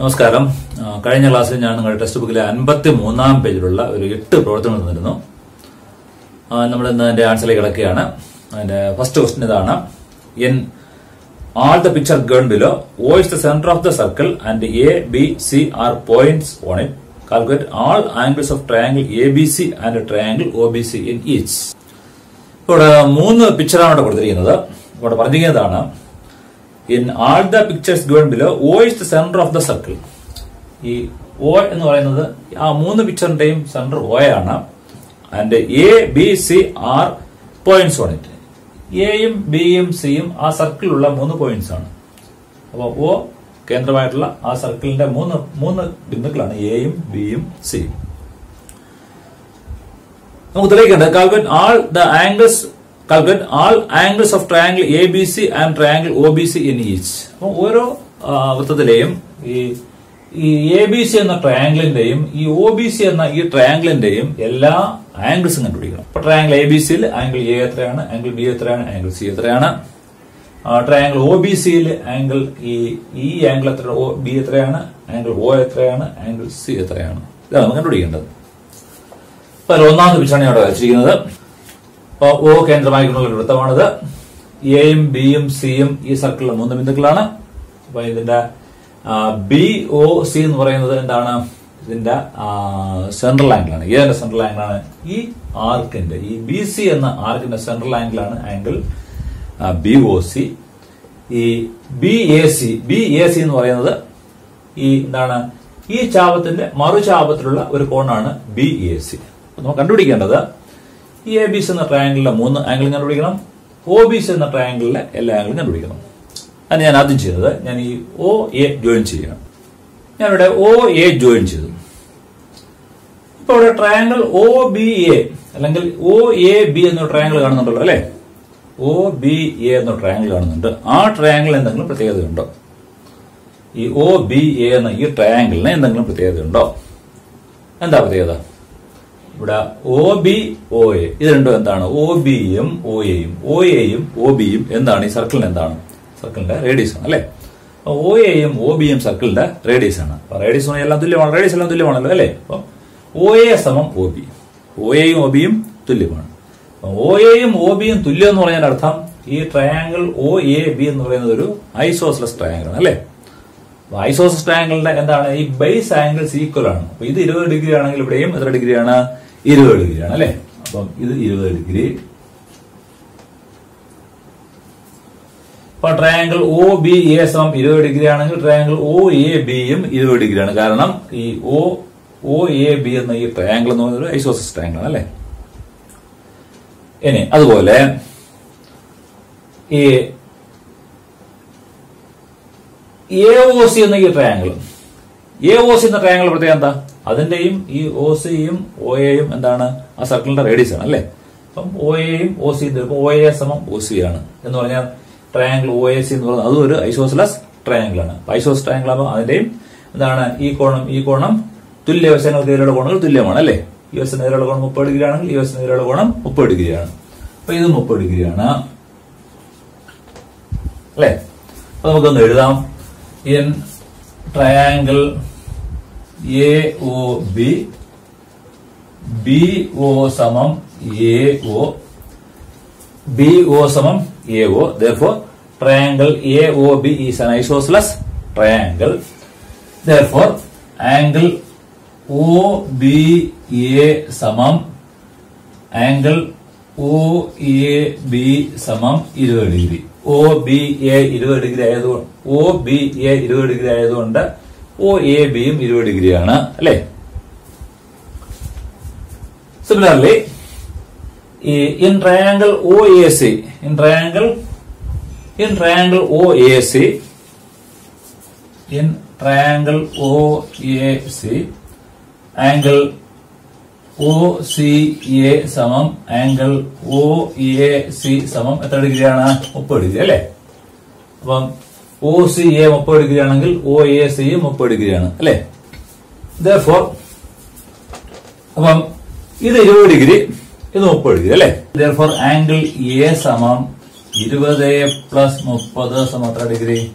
നമസ്കാരം ആ, കഴിഞ്ഞ ക്ലാസ്സിൽ ഞാൻ നിങ്ങളുടെ ടെക്സ്റ്റ് ബുക്കിലെ അൻപത്തി മൂന്നാം പേജിലുള്ള ഒരു എട്ട് പ്രവർത്തനങ്ങൾ തന്നിരുന്നു ആ, നമ്മൾ ഇന്ന് അതിന്റെ ആൻസറിലേക്ക് കിടക്കുകയാണ് അതിന്റെ ഫസ്റ്റ് ക്വസ്റ്റ്യൻ ഇതാണ് in all the picture given below O is the centre of the circle and A B C are points on it calculate all angles of triangle A B C and triangle O B C in each ഇവിടെ മൂന്ന് പിക്ചറാണ് ഇവിടെ കൊടുത്തിരിക്കുന്നത് ഇവിടെ പറഞ്ഞിരിക്കുന്നതാണ് in all the pictures given below O is the centre of the circle ഈ O എന്ന് പറയുന്നത് ആ മൂന്ന് പിക്ചറിന്റെയും സെന്റർ ഓ ആണ് and A B C are points on it എയും ബിയും സിയും ആ സർക്കിളിലുള്ള മൂന്ന് പോയിന്റ്സ് ആണ് അപ്പോൾ ഓ കേന്ദ്രമായിട്ടുള്ള ആ സർക്കിളിന്റെ മൂന്ന് മൂന്ന് ബിന്ദുക്കളാണ് എയും ബിയും സിയും നമുക്ക് തെളിയിക്കേണ്ടത് calculate all the angles calculate all angles of triangle A B C and triangle O B C in each അപ്പോൾ ഓരോ ആ, വൃത്തത്തിലെയും ഈ ഈ എ ബി സി എന്ന ട്രയാംഗിളിന്റെയും ഈ ഒ ബി സി എന്ന ഈ ട്രയാംഗിളിന്റെയും എല്ലാ ആംഗിൾസും കണ്ടുപിടിക്കണം ഇപ്പൊ ട്രയാംഗിൾ എ ബി സിയിൽ ആംഗിൾ എ എത്രയാണ് ആംഗിൾ ബി എത്രയാണ് ആംഗിൾ സി എത്രയാണ് ട്രയാംഗിൾ ഒ ബി സിയിൽ ആംഗിൾ ഈ ഈ ആംഗിൾ എത്ര ഒ ബി എത്രയാണ് ആംഗിൾ ഒ എത്രയാണ് ആംഗിൾ സി എത്രയാണ് ഇതാണ് നമ്മൾ കണ്ടുപിടിക്കേണ്ടത് അപ്പൊ അതിൽ ഒന്നാമത്തെ പിക്ചറാണ് ഇവിടെ വരച്ചിരിക്കുന്നത് അപ്പൊ ഒ കേന്ദ്രമായിട്ടുള്ള ഒരു വൃത്തമാണിത് എയും ബിയും സിയും ഈ സർക്കിളിലെ മൂന്ന് ബിന്ദുക്കളാണ് അപ്പൊ ഇതിന്റെ ബി ഒ സി എന്ന് പറയുന്നത് എന്താണ് ഇതിന്റെ സെൻട്രൽ ആംഗിളാണ് ഏതിന്റെ സെൻട്രൽ ആംഗിളാണ് ഈ ആർക്കിന്റെ ഈ ബി സി എന്ന ആർക്കിന്റെ സെൻട്രൽ ആംഗിളാണ് ആംഗിൾ ബി ഒ സി ഈ B A C B A C എന്ന് പറയുന്നത് ഈ എന്താണ് ഈ ചാപത്തിന്റെ മറുചാപത്തിലുള്ള ഒരു കോണാണ് ബി എ സി നമുക്ക് കണ്ടുപിടിക്കേണ്ടത് ഈ എ ബി സി എന്ന ട്രയാംഗിളിലെ മൂന്ന് ആംഗിൾ കണ്ടുപിടിക്കണം ഒ ബി സി എന്ന ട്രയാംഗിളിലെ എല്ലാ ആംഗിളും കണ്ടുപിടിക്കണം അത് ഞാൻ ആദ്യം ചെയ്തത് ഞാൻ ഈ ഒ എ ജോയിൻ ചെയ്യണം ഞാനിവിടെ ഒ എ ജോയിൻ ചെയ്തു ഇപ്പൊ ഇവിടെ ട്രയാംഗിൾ ഒ ബി എ അല്ലെങ്കിൽ ഒ എ ബി എന്ന ട്രയാംഗിൾ കാണുന്നുണ്ടല്ലോ അല്ലെ ഒ ബി എ എന്ന ട്രയാംഗിൾ കാണുന്നുണ്ട് ആ ട്രയാംഗിൾ എന്തെങ്കിലും പ്രത്യേകതയുണ്ടോ ഈ ഒ ബി എ എന്ന ഈ ട്രയാംഗിളിന് എന്തെങ്കിലും പ്രത്യേകതയുണ്ടോ എന്താ പ്രത്യേകത ഇവിടെ ഒ ബി ഒ എ ഇത് രണ്ടും എന്താണ് ഒ ബിയും ഒ എയും ഒ എയും ഒ ബിയും എന്താണ് ഈ സർക്കിളിന് എന്താണ് സർക്കിളിന്റെ റേഡിയസ് ആണ് അല്ലെ ഒ എയും ഒ ബിയും സർക്കിളിന്റെ റേഡിയസ് ആണ് അപ്പൊ റേഡിയസ് എല്ലാം തുല്യമാണ് റേഡിയസ് എല്ലാം തുല്യമാണല്ലോ അല്ലെ അപ്പൊ ഒ എ സമം ഒ ബി ഒ എയും ഒ ബിയും തുല്യമാണ് ഒ എയും ഒ ബിയും തുല്യം എന്ന് പറഞ്ഞാൽ അർത്ഥം ഈ ട്രയാംഗിൾ ഒ എ ബി എന്ന് പറയുന്നത് ഒരു ഐസോസ്ലസ് ട്രയാംഗിൾ ആണ് അല്ലെ ഐസോസസ് ട്രയാംഗിളിന്റെ എന്താണ് ഈ ബേസ് ആംഗിൾസ് ഈക്വൽ ആണ് അപ്പൊ ഇത് ഇരുപത് ഡിഗ്രി ആണെങ്കിൽ ഇവിടെയും എത്ര ഡിഗ്രിയാണ് ഇരുപത് ഡിഗ്രി ആണ് അല്ലെ അപ്പം ഇത് ഇരുപത് ഡിഗ്രി അപ്പൊ ട്രയാംഗിൾ ഒ ബി എ സമം ഇരുപത് ഡിഗ്രി ആണെങ്കിൽ ട്രയാംഗിൾ ഒ എ ബിയും ഇരുപത് ഡിഗ്രിയാണ് കാരണം ഈ ഒ ഒ എ ബി എന്ന ഈ ട്രയാംഗിൾ എന്ന് പറയുന്നത് ഒരു ഐസോസസ് ട്രയാംഗിൾ ആണ് അല്ലെ ഇനി അതുപോലെ ഈ എ ഒ സി എന്ന ഈ ട്രയാംഗിൾ എ ഒ സി എന്ന ട്രയാംഗിൾ പ്രത്യേകം എന്താ അതിന്റെയും ഈ ഒ സിയും ഒ എയും എന്താണ് ആ സർക്കിളിന്റെ റേഡിയസ് ആണ് അല്ലെ അപ്പം ഒ എയും ഒ സി ഒ എ സമം ഒ സി ആണ് എന്ന് പറഞ്ഞാൽ ട്രയാംഗിൾ ഒ എ സി എന്ന് പറയുന്നത് അതും ഒരു ഐസോസിലസ് ട്രയാംഗിൾ ആണ് ഐസോസ് ട്രയാംഗിൾ ആകുമ്പോൾ അതിന്റെയും എന്താണ് ഈ കോണം ഈ കോണം തുല്യ വശങ്ങൾക്കെതിരെയുള്ള കോണുകൾ തുല്യമാണ് അല്ലെ ഈ വശത്തിനെതിരെയുള്ള കോണം മുപ്പത് ഡിഗ്രി ആണെങ്കിൽ ഈ വശത്തിനെതിരെയുള്ള കോണം മുപ്പത് ഡിഗ്രിയാണ് അപ്പൊ ഇത് മുപ്പത് ഡിഗ്രിയാണ് അല്ലെ അപ്പൊ നമുക്കൊന്ന് എഴുതാം in triangle A O B B O സമം എ ഒ ബി ഒ സമം A O therefore triangle A O B is an isosceles triangle therefore angle O B A സമം ആംഗിൾ ഒ എ ബി സമം ഇരുപത് degree O B A ഇരുപത് degree ആയതുകൊണ്ട് O B A ഇരുപത് degree ആയതുകൊണ്ട് O A ബിയും ഇരുപത് ഡിഗ്രിയാണ് അല്ലെ സിമിലർലി ഈ in triangle O A C in triangle in triangle O A C in triangle O A C angle O C A സമം ആംഗിൾ ഒ എ സി സമം എത്ര ഡിഗ്രിയാണ് മുപ്പത് ഡിഗ്രി അല്ലെ അപ്പം ഒ സി എ മുപ്പത് ഡിഗ്രി ആണെങ്കിൽ ഒ എ സി മുപ്പത് ഡിഗ്രിയാണ് അല്ലെ ഫോർ അപ്പം ഇത് ഇരുപത് ഡിഗ്രി ഇത് മുപ്പത് ഡിഗ്രി അല്ലെ ഫോർ ആംഗിൾ എ സമം ഇരുപത് പ്ലസ് മുപ്പത് സമം എത്ര ഡിഗ്രി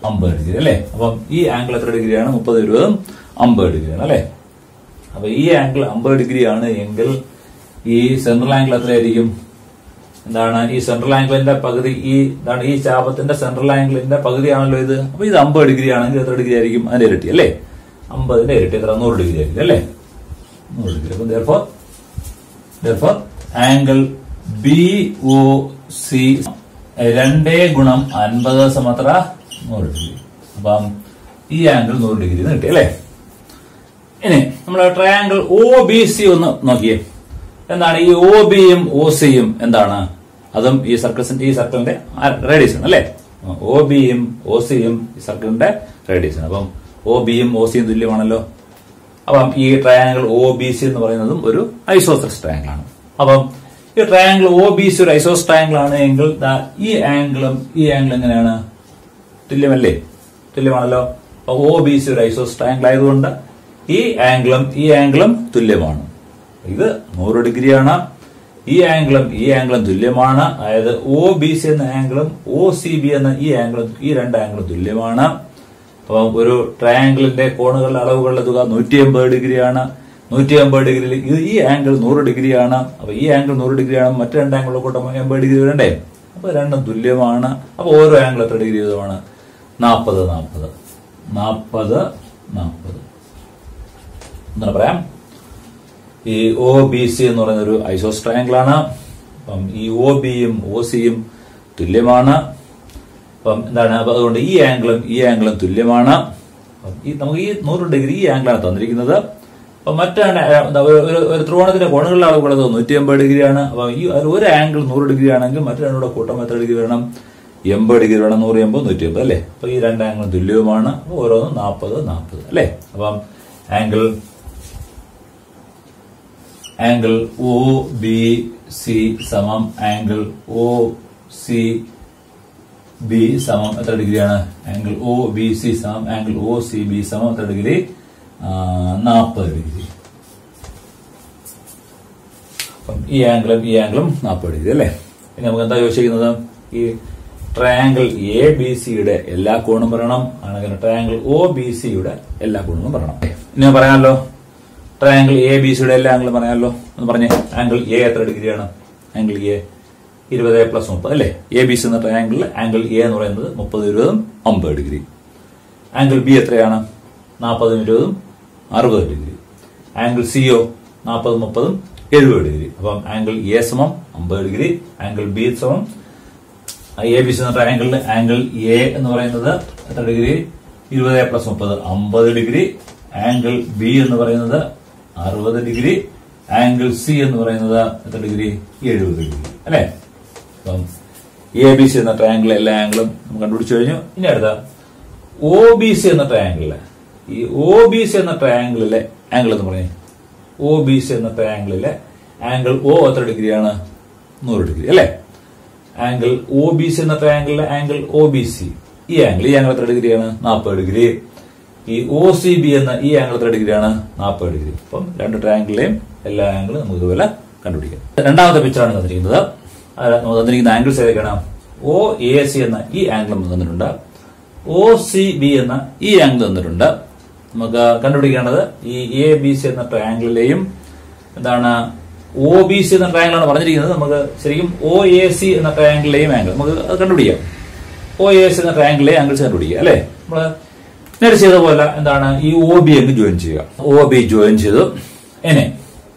അമ്പത് ഡിഗ്രി അല്ലേ അപ്പം ഈ ആംഗിൾ എത്ര ഡിഗ്രിയാണ് മുപ്പത് ഇരുപതും അമ്പത് ഡിഗ്രിയാണ് അല്ലേ അപ്പൊ ഈ ആംഗിൾ അമ്പത് ഡിഗ്രി ആണ് എങ്കിൽ ഈ സെൻട്രൽ ആംഗിൾ എത്രയായിരിക്കും എന്താണ് ഈ സെൻട്രൽ ആംഗിളിന്റെ പകുതി ഈ എന്താണ് ഈ ചാപത്തിന്റെ സെൻട്രൽ ആംഗിളിന്റെ പകുതിയാണല്ലോ ഇത് അപ്പൊ ഇത് അമ്പത് ഡിഗ്രി ആണെങ്കിൽ എത്ര ഡിഗ്രി ആയിരിക്കും അതിന്റെ ഇരട്ടി അല്ലേ അമ്പതിന്റെ ഇരട്ടി എത്ര നൂറ് ഡിഗ്രി ആയിരിക്കും അല്ലേ നൂറ് ഡിഗ്രി അപ്പൊ therefore therefore angle B O C രണ്ടേ ഗുണം അൻപത് സമത്ര നൂറ് ഡിഗ്രി അപ്പം ഈ ആംഗിൾ നൂറ് ഡിഗ്രി എന്ന് കിട്ടി അല്ലേ ഇനി നമ്മൾ ട്രയാങ്കിൾ ഒ ബി സി ഒന്ന് നോക്കിയേ എന്താണ് ഈ ഒ ബിയും ഒ സിയും എന്താണ് അതും ഈ സർക്കിൾസിന്റെ ഈ സർക്കിളിന്റെ റേഡിയസ് ആണ് അല്ലേ ഒ ബിയും ഒ സിയും ഈ സർക്കിളിന്റെ റേഡിയസ് ആണ് അപ്പം ഒ ബിയും ഒ സിയും തുല്യമാണല്ലോ അപ്പം ഈ ട്രയാങ്കിൾ ഒ ബി സി എന്ന് പറയുന്നതും ഒരു ഐസോസെൽസ് ട്രയാങ്കിൾ ആണ് അപ്പം ഈ ട്രയാങ്കിൾ ഒ ബി സി ഒരു ഐസോസ് ട്രയാങ്കിൾ ആണ് എങ്കിൽ ദാ ഈ ആംഗിളും ഈ ആംഗിൾ എങ്ങനെയാണ് തുല്യമല്ലേ തുല്യമാണല്ലോ അപ്പൊ ഒ ബി സി ഒരു ഐസോസ് ട്രയാങ്കിൾ ആയതുകൊണ്ട് ഈ ആംഗിളും ഈ ആംഗിളും തുല്യമാണ് ഇത് നൂറ് ഡിഗ്രിയാണ് ഈ ആംഗിളും ഈ ആംഗിളും തുല്യമാണ് അതായത് ഒ ബി സി എന്ന ആംഗിളും ഒ സി ബി എന്ന ഈ ആംഗിളും ഈ രണ്ട് ആംഗിളും തുല്യമാണ് അപ്പം ഒരു ട്രയാംഗിളിന്റെ കോണുകളുടെ അളവുകളുടെ തുക നൂറ്റി അമ്പത് ഡിഗ്രിയാണ് നൂറ്റി അമ്പത് ഡിഗ്രിയിൽ ഇത് ഈ ആംഗിൾ നൂറ് ഡിഗ്രിയാണ് അപ്പൊ ഈ ആംഗിൾ നൂറ് ഡിഗ്രിയാണ് മറ്റു രണ്ട് ആംഗിളുടെ കൂട്ടം എൺപത് ഡിഗ്രി വരണ്ടേ അപ്പൊ രണ്ടും തുല്യമാണ് അപ്പൊ ഓരോ ആംഗിൾ എത്ര ഡിഗ്രി വീതമാണ് നാൽപ്പത് നാൽപ്പത് നാൽപ്പത് നാൽപ്പത് എന്താണ് പറയാം ഈ ഒ ബി സി എന്ന് പറയുന്ന ഒരു ഐസോസ് ട്രയാങ്കിൾ ആണ് അപ്പം ഈ ഒ ബിയും ഒ സിയും തുല്യമാണ് അപ്പം എന്താണ് അപ്പൊ അതുകൊണ്ട് ഈ ആംഗിളും ഈ ആംഗിളും തുല്യമാണ് അപ്പം ഈ നമുക്ക് ഈ നൂറ് ഡിഗ്രി ഈ ആംഗിളാണ് തന്നിരിക്കുന്നത് അപ്പൊ മറ്റാണ് എന്താ ഒരു ഒരു- ഒരു ത്രികോണത്തിന്റെ കോണുകളുടെ അളവുള്ളത് നൂറ്റി അമ്പത് ഡിഗ്രിയാണ് അപ്പൊ ഈ ഒരു- ഒരു ആംഗിൾ നൂറ് ഡിഗ്രി ആണെങ്കിൽ മറ്റു രണ്ടുകൂടെ കൂട്ടം എത്ര ഡിഗ്രി വേണം എൺപത് ഡിഗ്രി വേണം നൂറ് എൺപത് നൂറ്റി എൺപത് അല്ലേ അപ്പൊ ഈ രണ്ട് ആംഗിളും തുല്യവുമാണ് അപ്പൊ ഓരോന്നും നാൽപ്പത് നാൽപ്പത് അല്ലേ അപ്പം angle angle O B C സമം ആംഗിൾ ഒ സി ബി സമം എത്ര ഡിഗ്രിയാണ് ആംഗിൾ ഒ ബി സി സമം ആംഗിൾ ഒ സി ബി സമം എത്ര ഡിഗ്രി നാൽപ്പത് ഡിഗ്രി അപ്പം ഈ ആംഗിളും ഈ ആംഗിളും നാൽപ്പത് ഡിഗ്രി അല്ലേ ഇനി നമുക്ക് എന്താ ചോദിച്ചിരിക്കുന്നത് ഈ ട്രയാംഗിൾ എ ബി സിയുടെ എല്ലാ കോണും പറയണം ആണെങ്കിൽ ട്രയാംഗിൾ ഒ ബി സിയുടെ എല്ലാ കോണും പറയണം ഇനി ഞാൻ പറയാമല്ലോ ട്രയാംഗിൾ എ ബി സിയുടെ എല്ലാ ആംഗിളും പറയാമല്ലോ എന്ന് പറഞ്ഞേ ആംഗിൾ എ എത്ര ഡിഗ്രിയാണ് ആംഗിൾ എ ഇരുപത് പ്ലസ് മുപ്പത് അല്ലേ എ ബി സി എന്ന ട്രയാംഗിളിൽ ആംഗിൾ എ എന്ന് പറയുന്നത് മുപ്പത് ഇരുപതും അമ്പത് ഡിഗ്രി ആംഗിൾ ബി എത്രയാണ് നാൽപ്പതും ഇരുപതും അറുപത് ഡിഗ്രി ആംഗിൾ സിഒ നാൽപ്പതും മുപ്പതും എഴുപത് ഡിഗ്രി അപ്പം ആംഗിൾ എ സമം അമ്പത് ഡിഗ്രി ആംഗിൾ ബി സമം എ ബി സി എന്ന ട്രയാംഗിളിൽ ആംഗിൾ എ എന്ന് പറയുന്നത് എത്ര ഡിഗ്രി ഇരുപത് പ്ലസ് മുപ്പത് അമ്പത് ഡിഗ്രി ആംഗിൾ ബി എന്ന് പറയുന്നത് അറുപത് ഡിഗ്രി ആംഗിൾ സി എന്ന് പറയുന്നത് എത്ര ഡിഗ്രി എഴുപത് ഡിഗ്രി അല്ലേ അപ്പം എ ബി സി എന്ന ട്രയാംഗിളിലെ എല്ലാ ആംഗിളും നമ്മൾ കണ്ടുപിടിച്ചു കഴിഞ്ഞു ഇനി അടുത്ത ഒ ബി സി എന്ന ട്രയാംഗിളിലെ ഈ ഒ ബി സി എന്ന ട്രയാംഗിളിലെ ആംഗിൾ എന്ന് പറഞ്ഞേ ഒ ബി സി എന്ന ട്രയാംഗിളിലെ ആംഗിൾ ഒ എത്ര ഡിഗ്രിയാണ് നൂറ് ഡിഗ്രി അല്ലേ ആംഗിൾ ഒ ബി സി എന്ന ട്രയാംഗിളിലെ ആംഗിൾ ഒ ബി സി ഈ ആംഗിൾ ഈ ആംഗിൾ എത്ര ഡിഗ്രിയാണ് നാൽപ്പത് ഡിഗ്രി ഈ ഒ സി ബി എന്ന ഈ ആംഗിൾ എത്ര ഡിഗ്രിയാണ് നാൽപ്പത് ഡിഗ്രി അപ്പം രണ്ട് ട്രയാംഗിളിലെയും എല്ലാ ആംഗിളും നമുക്ക് ഇതുപോലെ കണ്ടുപിടിക്കാം രണ്ടാമത്തെ പിക്ചറാണ് തന്നിരിക്കുന്നത് അത് നമുക്ക് തന്നിരിക്കുന്ന ആംഗിൾസ് ഏതൊക്കെയാണ് ഒ എ സി എന്ന ഈ ആംഗിൾ നമുക്ക് തന്നിട്ടുണ്ട് ഒ സി ബി എന്ന ഈ ആംഗിൾ തന്നിട്ടുണ്ട് നമുക്ക് കണ്ടുപിടിക്കേണ്ടത് ഈ എ ബി സി എന്ന ട്രയാംഗിളിലെയും എന്താണ് ഒ ബി സി എന്ന ട്രയാംഗിൾ ആണ് പറഞ്ഞിരിക്കുന്നത് നമുക്ക് ശരിക്കും ഒ എ സി എന്ന ട്രയാംഗിളിലെയും ആംഗിൾ നമുക്ക് അത് കണ്ടുപിടിക്കാം ഒ എ സി എന്ന ട്രയാംഗിളിലെ ആംഗിൾസ് കണ്ടുപിടിക്കുക അല്ലേ നമ്മള് നേരെ ചെയ്ത പോലെ എന്താണ് ഈ ഒ ബി അങ്ങ് ജോയിൻ ചെയ്യുക ഒ ബി ജോയിൻ ചെയ്തു ഇനി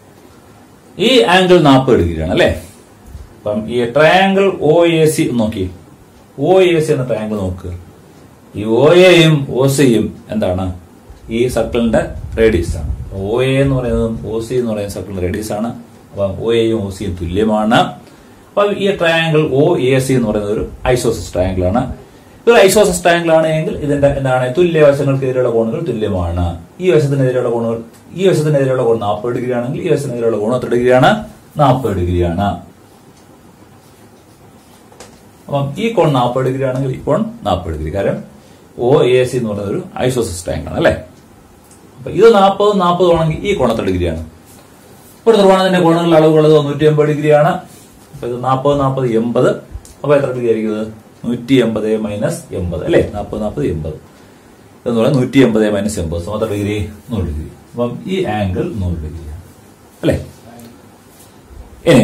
ഈ ആംഗിൾ നാൽപ്പത് ഡിഗ്രിയാണ് അല്ലേ അപ്പം ഈ ട്രയാംഗിൾ ഒ എ സി നോക്കി ഒ എ സി എന്ന ട്രയാംഗിൾ നോക്കുക ഈ ഒ എയും ഒ സിയും എന്താണ് ഈ സർക്കിളിന്റെ റേഡിയസ് ആണ് ഒ എ എന്ന് പറയുന്നതും ഒ സി എന്ന് പറയുന്ന സർക്കിളിന്റെ റേഡിയസ് ആണ് അപ്പം ഒ എയും ഒ സിയും തുല്യമാണ് അപ്പൊ ഈ ട്രയാംഗിൾ ഒ എ സി എന്ന് പറയുന്നത് ഒരു ഐസോസസ് ട്രയാംഗിൾ ആണ് ഒരു ഐസോസസ് ട്രയാംഗിൾ ആണ് എങ്കിൽ ഇതിന്റെ എന്താണ് തുല്യ വശങ്ങൾക്കെതിരെയുള്ള കോണുകൾ തുല്യമാണ് ഈ വശത്തിനെതിരെയുള്ള കോണുകൾ ഈ വശത്തിനെതിരെയുള്ള കോൺ നാൽപ്പത് ഡിഗ്രി ആണെങ്കിൽ ഈ വശത്തിനെതിരെയുള്ള കോൺ എത്ര ഡിഗ്രിയാണ് നാൽപ്പത് ഡിഗ്രിയാണ് അപ്പം ഈ കോൺ നാൽപ്പത് ഡിഗ്രി ആണെങ്കിൽ ഈ കോൺ നാൽപ്പത് ഡിഗ്രി കാരണം ഒ എ സി എന്ന് പറയുന്നത് ഒരു ഐസോസസ് ട്രയാംഗിൾ ആണ് അല്ലേ അപ്പൊ ഇത് നാൽപ്പത് നാൽപ്പത് ആണെങ്കിൽ ഈ കോൺ എത്ര ഡിഗ്രിയാണ് ഒരു ത്രികോണത്തിന്റെ കോണുകളുടെ അളവുള്ളത് നൂറ്റി അമ്പത് ഡിഗ്രിയാണ് അപ്പൊ ഇത് നാൽപ്പത് നാൽപ്പത് എൺപത് അപ്പൊ എത്ര ഡിഗ്രി ആയിരിക്കും ഇത് നൂറ്റി എൺപത് മൈനസ് എൺപത് അല്ലേ നാൽപ്പത് നാൽപ്പത് എൺപത് എന്ന് പറയുന്നത് നൂറ്റി എൺപത് മൈനസ് എൺപത് സമത്ര ഡിഗ്രി നൂറ് ഡിഗ്രി അപ്പം ഈ ആംഗിൾ നൂറ് ഡിഗ്രിയാണ് അല്ലേ ഇനി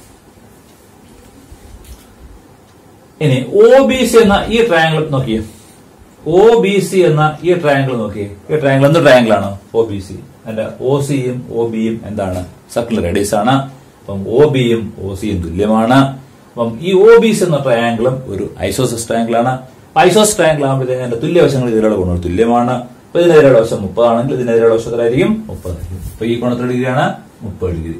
ഇനി ഒ ബി സി എന്ന ഈ ട്രയാങ്കിൾ നോക്കിയേ ഒ ബി സി എന്ന ഈ ട്രയാങ്കിൾ നോക്കിയേ ഈ ട്രയാങ്കിൾ എന്ത് ട്രയാങ്കിൾ ആണ് ഒ ബി സി അതിന്റെ ഒ സിയും ഒ ബിയും എന്താണ് സർക്കിൾ റേഡിയസ് ആണ് അപ്പം ഒ ബിയും ഒ സിയും തുല്യമാണ് അപ്പം ഈ ഒ ബി സി എന്ന ട്രയാങ്കിളും ഒരു ഐസോസിസ് ട്രയാങ്കിൾ ആണ് ഐസോസ് ട്രയാങ്കിൾ ആകുമ്പോഴത്തേക്ക് അതിന്റെ തുല്യവശങ്ങൾ ഇതിലുള്ള ഗുണങ്ങൾ തുല്യമാണ് അപ്പൊ ഇതിനെതിരെയുള്ള വശം മുപ്പതാണെങ്കിൽ ഇതിനെതിരെയുള്ള വശം എത്രയായിരിക്കും മുപ്പതായിരിക്കും അപ്പൊ ഈ കോണത്തിൽ ഡിഗ്രിയാണ് മുപ്പത് ഡിഗ്രി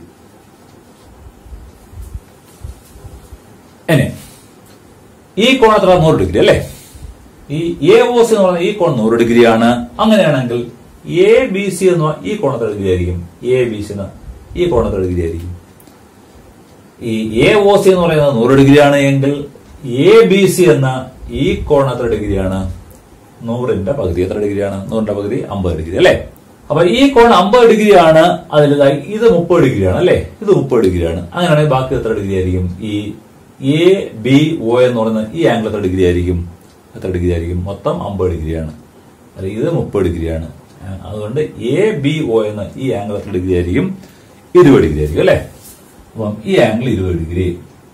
ഇനി ഈ കോൺ എത്ര നൂറ് ഡിഗ്രി അല്ലേ ഈ എ ഒ സി എന്ന് പറയുന്ന ഈ കോൺ നൂറ് ഡിഗ്രിയാണ് അങ്ങനെയാണെങ്കിൽ എ ബി സി എന്ന് പറഞ്ഞ ഈ കോൺ എത്ര ഡിഗ്രി ആയിരിക്കും എ ബി സി എന്ന ഈ കോൺ എത്ര ഡിഗ്രി ആയിരിക്കും ഈ എ ഒ സി എന്ന് പറയുന്നത് നൂറ് ഡിഗ്രിയാണ് എങ്കിൽ എ ബി സി എന്ന ഈ കോൺ എത്ര ഡിഗ്രിയാണ് നൂറിന്റെ പകുതി എത്ര ഡിഗ്രിയാണ് നൂറിന്റെ പകുതി അമ്പത് ഡിഗ്രി അല്ലേ അപ്പൊ ഈ കോൺ അമ്പത് ഡിഗ്രിയാണ് അതിൽ ദാ ഇത് മുപ്പത് ഡിഗ്രിയാണ് അല്ലേ ഇത് മുപ്പത് ഡിഗ്രിയാണ് അങ്ങനെയാണെങ്കിൽ ബാക്കി എത്ര ഡിഗ്രി ആയിരിക്കും ഈ എ ബി ഒ എന്ന് പറയുന്ന ഈ ആംഗിൾ എത്ര ഡിഗ്രി ആയിരിക്കും എത്ര ഡിഗ്രി ആയിരിക്കും മൊത്തം അമ്പത് ഡിഗ്രിയാണ് അല്ല ഇത് മുപ്പത് ഡിഗ്രിയാണ് ആ, അതുകൊണ്ട് എ ബി ഒ എന്ന ഈ ആംഗിൾ എത്ര ഡിഗ്രി ആയിരിക്കും ഇരുപത് ഡിഗ്രി ആയിരിക്കും അല്ലേ അപ്പം ഈ ആംഗിൾ ഇരുപത് ഡിഗ്രി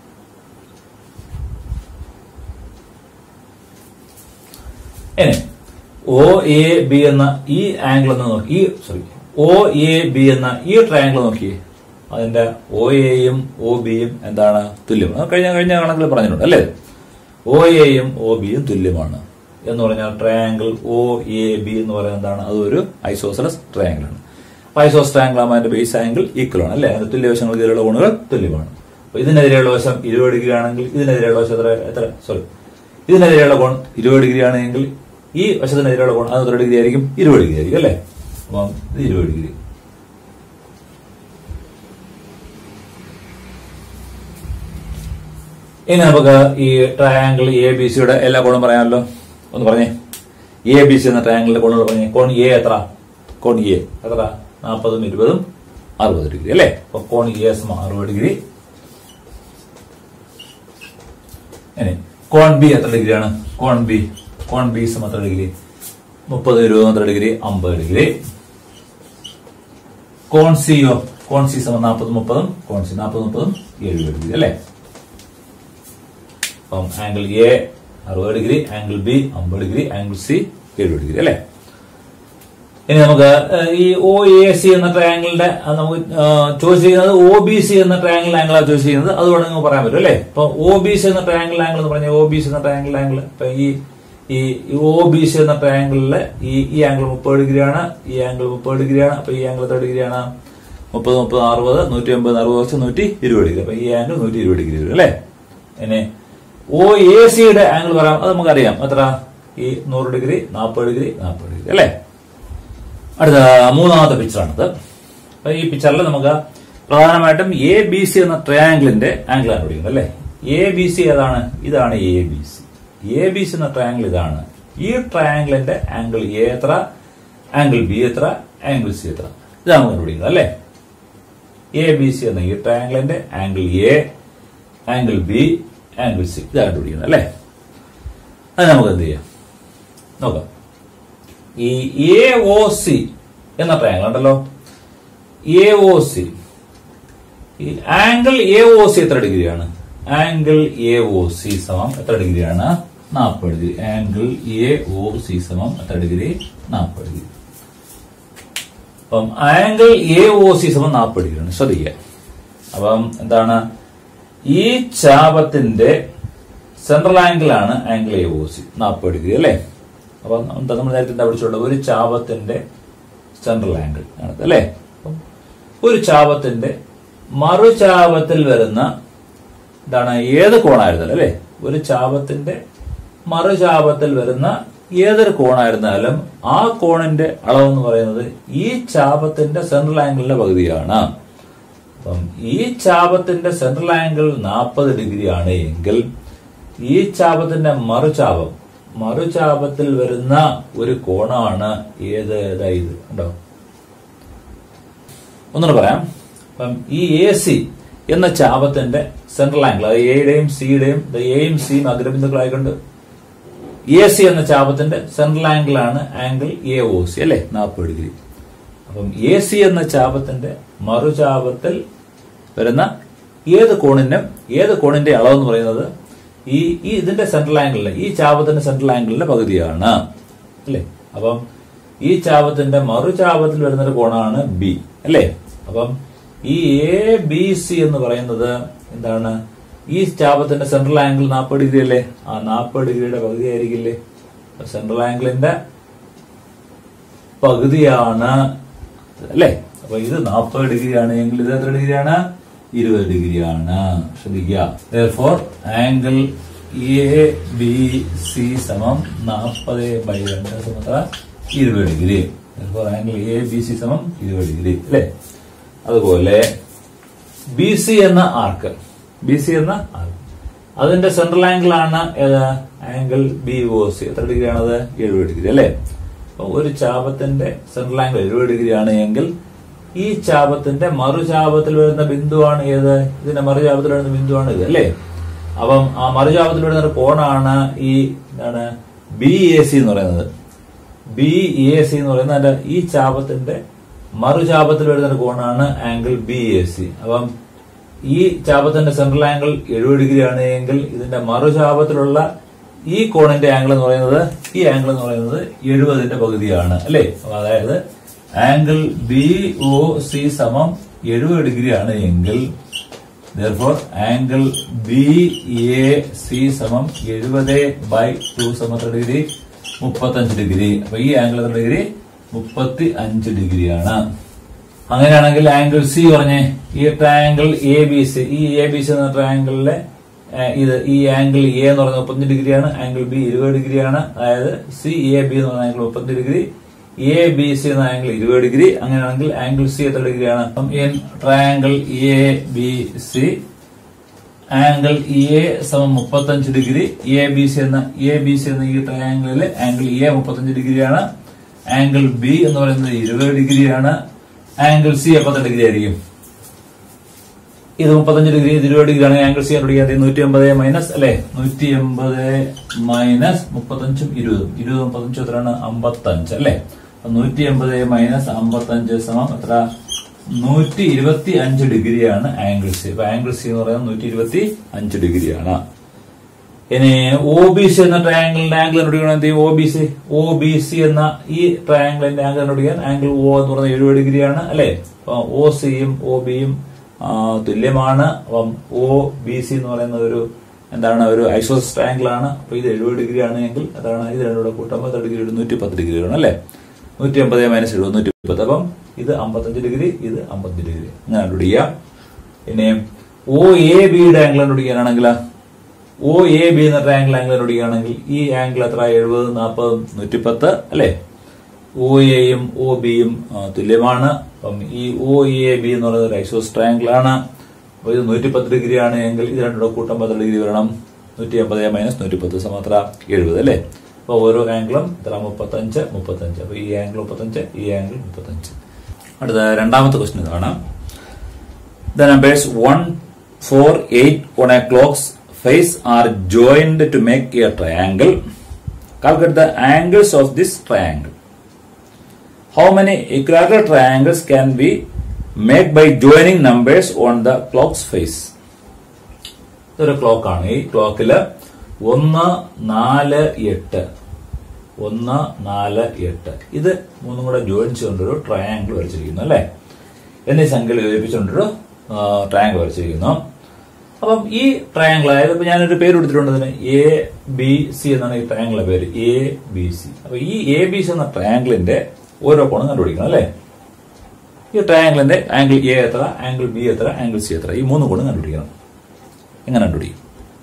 ഇനി ഒ എ ബി എന്ന ഈ ആംഗിൾ ഒന്ന് നോക്കി ഈ സോറി ഒ എ ബി എന്ന ഈ ട്രയാംഗിൾ നോക്കിയേ അതിന്റെ ഒ എയും ഒ ബിയും എന്താണ് തുല്യം അത് കഴിഞ്ഞ കഴിഞ്ഞ കണക്കിൽ പറഞ്ഞിട്ടുണ്ട് അല്ലേ ഒ എയും ഒ ബിയും തുല്യമാണ് എന്ന് പറഞ്ഞാൽ ട്രയാംഗിൾ ഒ എ ബി എന്ന് പറയുന്നത് എന്താണ് അതൊരു ഐസോസലസ് ട്രയാംഗിൾ ആണ് അപ്പൊ ഐസോസ് ട്രയാംഗിൾ ആകുമ്പോൾ അതിന്റെ ബേസ് ആംഗിൾ ഈക്വൽ ആണ് അല്ലേ അതിന്റെ തുല്യവശങ്ങൾ ഇതിലുള്ള കോണുകൾ തുല്യമാണ് അപ്പൊ ഇതിനെതിരെയുള്ള വശം ഇരുപത് ഡിഗ്രി ആണെങ്കിൽ ഇതിനെതിരെയുള്ള വശം എത്ര എത്ര സോറി ഇതിനെതിരെയുള്ള കോൺ ഇരുപത് ഡിഗ്രി ആണെങ്കിൽ ഈ വശത്തിനെതിരെയുള്ള കോൺ അത് എത്ര ഡിഗ്രി ആയിരിക്കും ഇരുപത് ഡിഗ്രി ആയിരിക്കും അല്ലേ അപ്പം ഇത് ഇരുപത് ഡിഗ്രി ഇനി നമുക്ക് ഈ ട്രയാങ്കിൾ എ ബി സിയുടെ എല്ലാ കോണും പറയാമല്ലോ ഒന്ന് പറഞ്ഞേ എ ബി സി എന്ന ട്രയാങ്കിളിന്റെ കോണുകൾ പറഞ്ഞേ കോൺ എ എത്ര കോൺ എ എത്ര നാൽപ്പതും ഇരുപതും അറുപത് ഡിഗ്രി അല്ലേ അപ്പൊ കോൺ എ സമം അറുപത് ഡിഗ്രി ഇനി കോൺ ബി എത്ര ഡിഗ്രിയാണ് കോൺ ബി കോൺ ബി സമം എത്ര ഡിഗ്രി മുപ്പത് ഇരുപതും എത്ര ഡിഗ്രി അമ്പത് ഡിഗ്രി കോൺ സിയോ കോൺ സി സമം നാൽപ്പതും മുപ്പതും കോൺ സി നാൽപ്പത് മുപ്പതും എഴുപത് ഡിഗ്രി അല്ലേ അപ്പം ആംഗിൾ എ അറുപത് ഡിഗ്രി ആംഗിൾ ബി അമ്പത് ഡിഗ്രി ആംഗിൾ സി എഴുപത് ഡിഗ്രി അല്ലേ ഇനി നമുക്ക് ഏഹ്, ഈ ഒ എ സി എന്ന ട്രയാംഗിളിന്റെ അത് നമുക്ക് ചോയ്സ് ചെയ്യുന്നത് ഒ ബി സി എന്ന ട്രയാംഗിൾ ആംഗിളാണ് ചോയ്സ് ചെയ്യുന്നത് അത് വേണമെങ്കിൽ നമുക്ക് പറയാൻ പറ്റും അല്ലേ ഇപ്പൊ ഒ ബി സി എന്ന ട്രയാംഗിൾ ആംഗിൾ എന്ന് പറഞ്ഞാൽ ഒ ബി സി എന്ന ട്രയാംഗിൾ ആംഗിൾ ഇപ്പൊ ഈ ഈ ഒ ബി സി എന്ന ട്രയാംഗിളിലെ ഈ ഈ ആംഗിൾ മുപ്പത് ഡിഗ്രിയാണ് ഈ ആംഗിൾ മുപ്പത് ഡിഗ്രിയാണ് അപ്പൊ ഈ ആംഗിൾ എത്ര ഡിഗ്രിയാണ് മുപ്പത് മുപ്പത് അറുപത് നൂറ്റി അമ്പത് അറുപത് വെച്ച് നൂറ്റി ഇരുപത് ഡിഗ്രി അപ്പൊ ഈ ആംഗിൾ നൂറ്റി ഇരുപത് ഡിഗ്രി വരും അല്ലേ ഇനി ഒ എ സിയുടെ ആംഗിൾ പറയാം അത് നമുക്കറിയാം എത്ര ഈ നൂറ് ഡിഗ്രി നാൽപ്പത് ഡിഗ്രി നാൽപ്പത് ഡിഗ്രി അല്ലേ അടുത്ത മൂന്നാമത്തെ പിക്ചറാണിത് അപ്പൊ ഈ പിക്ചറിൽ നമുക്ക് പ്രധാനമായിട്ടും എ ബി സി എന്ന ട്രയാംഗിളിന്റെ ആംഗിൾ കണ്ടുപിടിക്കുന്നത് അല്ലേ എ ബി സി ഏതാണ് ഇതാണ് A B C A B C എന്ന ട്രയാംഗിൾ ഇതാണ് ഈ ട്രയാംഗിളിന്റെ ആംഗിൾ എ എത്ര ആംഗിൾ ബി എത്ര ആംഗിൾ സി എത്ര ഇതാണ് നമുക്ക് കണ്ടുപിടിക്കുന്നത് അല്ലേ എ ബി സി എന്ന ഈ ട്രയാംഗിളിന്റെ angle A angle B angle C ഇതാണ് കണ്ടുപിടിക്കുന്നത് അല്ലേ അത് നമുക്ക് എന്ത് ചെയ്യാം നോക്കാം ഈ എ ഒ സി എന്ന ട്രയാങ്കിൾ ഉണ്ടല്ലോ എ ഒ സി ഈ ആംഗിൾ എ ഒ സി എത്ര ഡിഗ്രിയാണ് ആംഗിൾ എ ഒ സി സമം എത്ര ഡിഗ്രിയാണ് നാൽപ്പത് degree angle A O C സമം എത്ര ഡിഗ്രി നാൽപ്പത് ഡിഗ്രി അപ്പം ആംഗിൾ എ ഒ സി സമം നാൽപ്പത് ഡിഗ്രിയാണ് ശ്രദ്ധിക്കുക അപ്പം എന്താണ് ഈ ചാപത്തിന്റെ സെൻട്രൽ ആംഗിൾ ആണ് ആംഗിൾ എ ഒ സി നാൽപ്പത് ഡിഗ്രി അല്ലേ അപ്പം എന്താ നമ്മൾ നേരത്തെ എന്താ പഠിച്ചുള്ളത് ഒരു ചാപത്തിന്റെ സെൻട്രൽ ആംഗിൾ ആണ് അല്ലേ അപ്പം ഒരു ചാപത്തിന്റെ മറുചാപത്തിൽ വരുന്ന ഇതാണ് ഏത് കോണായിരുന്നാലും അല്ലേ ഒരു ചാപത്തിന്റെ മറുചാപത്തിൽ വരുന്ന ഏതൊരു കോണായിരുന്നാലും ആ കോണിന്റെ അളവെന്ന് പറയുന്നത് ഈ ചാപത്തിന്റെ സെൻട്രൽ ആംഗിളിന്റെ പകുതിയാണ് അപ്പം ഈ ചാപത്തിന്റെ സെൻട്രൽ ആംഗിൾ നാൽപ്പത് ഡിഗ്രി ആണ് എങ്കിൽ ഈ ചാപത്തിന്റെ മറുചാപം മറുചാപത്തിൽ വരുന്ന ഒരു കോണാണ് ഏത് ഏതാ ഇത് ഉണ്ടോ ഒന്നുകൂടെ പറയാം അപ്പം ഈ എ സി എന്ന ചാപത്തിന്റെ സെൻട്രൽ ആംഗിൾ അത് എയുടെയും സിയുടെയും എയും സിയും അഗ്രബിന്ദുക്കളായിക്കൊണ്ട് എ സി എന്ന ചാപത്തിന്റെ സെൻട്രൽ ആംഗിൾ ആണ് ആംഗിൾ എ ഒ സി അല്ലെ നാൽപ്പത് ഡിഗ്രി അപ്പം എ സി എന്ന ചാപത്തിന്റെ മറുചാപത്തിൽ വരുന്ന ഏത് കോണിനും ഏത് കോണിന്റെ അളവെന്ന് പറയുന്നത് ഈ ഈ ഇതിന്റെ സെൻട്രൽ ആംഗിളിലെ ഈ ചാപത്തിന്റെ സെൻട്രൽ ആംഗിളിന്റെ പകുതിയാണ് അല്ലേ അപ്പം ഈ ചാപത്തിന്റെ മറുചാപത്തിൽ വരുന്ന ഒരു കോണാണ് ബി അല്ലേ അപ്പം ഈ എ ബി സി എന്ന് പറയുന്നത് എന്താണ് ഈ ചാപത്തിന്റെ സെൻട്രൽ ആംഗിൾ നാൽപ്പത് ഡിഗ്രി അല്ലേ ആ നാൽപ്പത് ഡിഗ്രിയുടെ പകുതി ആയിരിക്കില്ലേ സെൻട്രൽ ആംഗിളിന്റെ പകുതിയാണ് അല്ലേ അപ്പൊ ഇത് നാൽപ്പത് ഡിഗ്രി ആണ് എങ്കിൽ ഇത് എത്ര ഡിഗ്രിയാണ് ഇരുപത് ഡിഗ്രിയാണ് ശ്രദ്ധിക്കുക for angle A B C സമം നാൽപ്പത് ബൈ രണ്ട് സമത്ര ഇരുപത് degree for angle A B C സമം ഇരുപത് ഡിഗ്രി അല്ലേ അതുപോലെ ബി സി എന്ന ആർക്ക് ബി സി എന്ന ആർക്ക് അതിന്റെ സെൻട്രൽ ആംഗിൾ ആണ് ഏത് ആംഗിൾ ബി ഒ സി എത്ര ഡിഗ്രി ആണത് എഴുപത് ഡിഗ്രി അല്ലേ അപ്പൊ ഒരു ചാപത്തിന്റെ സെൻട്രൽ ആംഗിൾ എഴുപത് ഡിഗ്രി ആണ് എങ്കിൽ ഈ ചാപത്തിന്റെ മറുചാപത്തിൽ വരുന്ന ബിന്ദുവാണ് ഏത് ഇതിന്റെ മറുചാപത്തിൽ വരുന്ന ബിന്ദുവാണ് ഇത് അല്ലേ അപ്പം ആ മറുചാപത്തിൽ വരുന്ന ഒരു കോണാണ് ഈ എന്താണ് ബി എ സി എന്ന് പറയുന്നത് ബി എ സി എന്ന് പറയുന്നത് അതിന്റെ ഈ ചാപത്തിന്റെ മറുചാപത്തിൽ വരുന്ന ഒരു കോണാണ് ആംഗിൾ ബി എ സി അപ്പം ഈ ചാപത്തിന്റെ സെൻട്രൽ ആംഗിൾ എഴുപത് ഡിഗ്രി ആണ് എങ്കിൽ ഇതിന്റെ മറുചാപത്തിലുള്ള ഈ കോണിന്റെ ആംഗിൾ എന്ന് പറയുന്നത് ഈ ആംഗിൾ എന്ന് പറയുന്നത് എഴുപതിന്റെ പകുതിയാണ് അല്ലേ അപ്പൊ അതായത് ആംഗിൾ ബി ഒ സി സമം എഴുപത് ഡിഗ്രി ആണ് എങ്കിൽ therefore angle B A C സമം എഴുപത് ബൈ ടു സമം എത്ര ഡിഗ്രി മുപ്പത്തഞ്ച് ഡിഗ്രി അപ്പൊ ഈ ആംഗിൾ എത്ര ഡിഗ്രി മുപ്പത്തി അഞ്ച് ഡിഗ്രിയാണ് അങ്ങനെയാണെങ്കിൽ ആംഗിൾ സി പറഞ്ഞേ ഈ ട്രയാംഗിൾ എ ബി സി ഈ എ ബി സി എന്ന ട്രയാംഗിളിലെ ഇത് ഈ ആംഗിൾ എ എന്ന് പറയുന്നത് മുപ്പത്തഞ്ച് ഡിഗ്രിയാണ് ആംഗിൾ ബി ഇരുപത് ഡിഗ്രിയാണ് അതായത് സി എ ബി എന്ന് പറയുന്ന ആംഗിൾ മുപ്പത്തഞ്ച് ഡിഗ്രി എ ബി സി എന്ന ആംഗിൾ ഇരുപത് ഡിഗ്രി അങ്ങനെയാണെങ്കിൽ ആംഗിൾ സി എത്ര ഡിഗ്രിയാണ് അപ്പം in triangle A B C angle A സമം മുപ്പത്തഞ്ച് ഡിഗ്രി എ ബി സി എന്ന എ ബി സി എന്ന ഈ ട്രയാംഗിളിൽ ആംഗിൾ എ മുപ്പത്തഞ്ച് ഡിഗ്രിയാണ് ആംഗിൾ ബി എന്ന് പറയുന്നത് ഇരുപത് ഡിഗ്രിയാണ് ആംഗിൾ സി എപ്പത്തെ ഡിഗ്രി ആയിരിക്കും ഇത് മുപ്പത്തഞ്ച് ഡിഗ്രി ഇത് ഇരുപത് ഡിഗ്രി ആണ് ആംഗിൾ സി കണ്ടുപിടിക്കാതെ നൂറ്റി എൺപത് മൈനസ് അല്ലെ നൂറ്റി എൺപത് മൈനസ് മുപ്പത്തഞ്ചും ഇരുപതും ഇരുപത് മുപ്പത്തഞ്ചും എത്രയാണ് അമ്പത്തഞ്ച് അല്ലെ നൂറ്റി എൺപത് മൈനസ് അമ്പത്തഞ്ച് സമം എത്ര നൂറ്റി ഇരുപത്തി അഞ്ച് ഡിഗ്രിയാണ് ആംഗിൾ സി അപ്പൊ ആംഗിൾ സി എന്ന് പറയുന്നത് നൂറ്റി ഇരുപത്തി അഞ്ച് ഡിഗ്രിയാണ് ഇനി ഒ ബി സി എന്ന ട്രയാംഗിളിന്റെ ആംഗിൾ കണ്ടുപിടിക്കണം എന്ത് ചെയ്യും O B C O B C എന്ന ഈ ട്രയാംഗിളിന്റെ ആംഗിൾ കണ്ടുപിടിക്കാൻ ആംഗിൾ ഒ എന്ന് പറയുന്നത് എഴുപത് ഡിഗ്രിയാണ് അല്ലെ അപ്പൊ ഒ സിയും ഒ ബിയും തുല്യമാണ് അപ്പം ഒ ബി സി എന്ന് പറയുന്ന ഒരു എന്താണ് ഒരു ഐസോസ് ട്രയാംഗിൾ ആണ് അപ്പൊ ഇത് എഴുപത് ഡിഗ്രി ആണ് എങ്കിൽ അതാണ് ഇത് രണ്ടുകൂടെ കൂട്ടുമ്പോൾ എത്ര ഡിഗ്രി നൂറ്റി പത്ത് ഡിഗ്രി വരണം അല്ലെ നൂറ്റി അമ്പത് മൈനസ് എഴുപത് നൂറ്റി പത്ത് അപ്പം ഇത് അമ്പത്തഞ്ച് ഡിഗ്രി ഇത് അമ്പത്തഞ്ച് ഡിഗ്രി അങ്ങനെ കണ്ടുപിടിക്കാം പിന്നെ ഒ എ ബിയുടെ ആംഗിൾ കണ്ടുപിടിക്കാനാണെങ്കിൽ ഒ എ ബി എന്ന ട്രയാംഗിൾ ആംഗിൾ കണ്ടുപിടിക്കുകയാണെങ്കിൽ ഈ ആംഗിൾ എത്ര എഴുപത് നാൽപ്പത് നൂറ്റിപ്പത്ത് അല്ലെ ഒ എയും ഒ ബിയും തുല്യമാണ് അപ്പം ഈ ഒ എ ബി എന്ന് പറയുന്നത് ഒരു ഐസോസ് ട്രയാംഗിൾ ആണ് അപ്പൊ ഇത് നൂറ്റിപ്പത്ത് ഡിഗ്രി ആണ് എങ്കിൽ ഇത് രണ്ടുകൂടെ കൂട്ടുമ്പോൾ എത്ര ഡിഗ്രി വരണം നൂറ്റി അമ്പത് മൈനസ് നൂറ്റിപ്പത്ത് സമത്ര എഴുപത് അല്ലേ അപ്പൊ ഓരോ ആംഗിളും ഇത്ര മുപ്പത്തഞ്ച് മുപ്പത്തഞ്ച് അപ്പൊ ഈ ആംഗിൾ മുപ്പത്തഞ്ച് ഈ ആംഗിൾ മുപ്പത്തഞ്ച് അടുത്ത രണ്ടാമത്തെ ക്വസ്റ്റ്യൻ ഇതാണ് the numbers one four eight on a clocks face are joined to make a triangle. Calculate the angles of this triangle. How many equilateral triangles can be made by joining numbers on the clock's face? ഇതൊരു ക്ലോക്കാണ് ഈ ക്ലോക്കില് ഒന്ന് നാല് എട്ട് ഒന്ന് നാല് എട്ട് ഇത് മൂന്നും കൂടെ ജോയിൻ ചെയ്തുകൊണ്ടൊരു ട്രയാങ്കിൾ വരച്ചിരിക്കുന്നു അല്ലെ എന്നീ സംഖ്യകൾ യോജിപ്പിച്ചുകൊണ്ടൊരു ട്രയാങ്കിൾ വരച്ചിരിക്കുന്നു അപ്പം ഈ ട്രയാങ്കിൾ അതായത് ഇപ്പൊ ഞാനൊരു പേര് കൊടുത്തിട്ടുണ്ട് അതിന് എ ബി സി എന്നാണ് ഈ ട്രയാങ്കിളിന്റെ പേര് എ ബി സി അപ്പൊ ഈ എ ബി സി എന്ന ട്രയാങ്കിളിന്റെ ഓരോ കോണും കണ്ടുപിടിക്കണം അല്ലെ ഈ ട്രയാങ്കിളിന്റെ ആംഗിൾ എ എത്ര ആംഗിൾ ബി എത്ര ആംഗിൾ സി എത്ര ഈ മൂന്ന് കോണും കണ്ടുപിടിക്കണം എങ്ങനെ കണ്ടുപിടിക്കും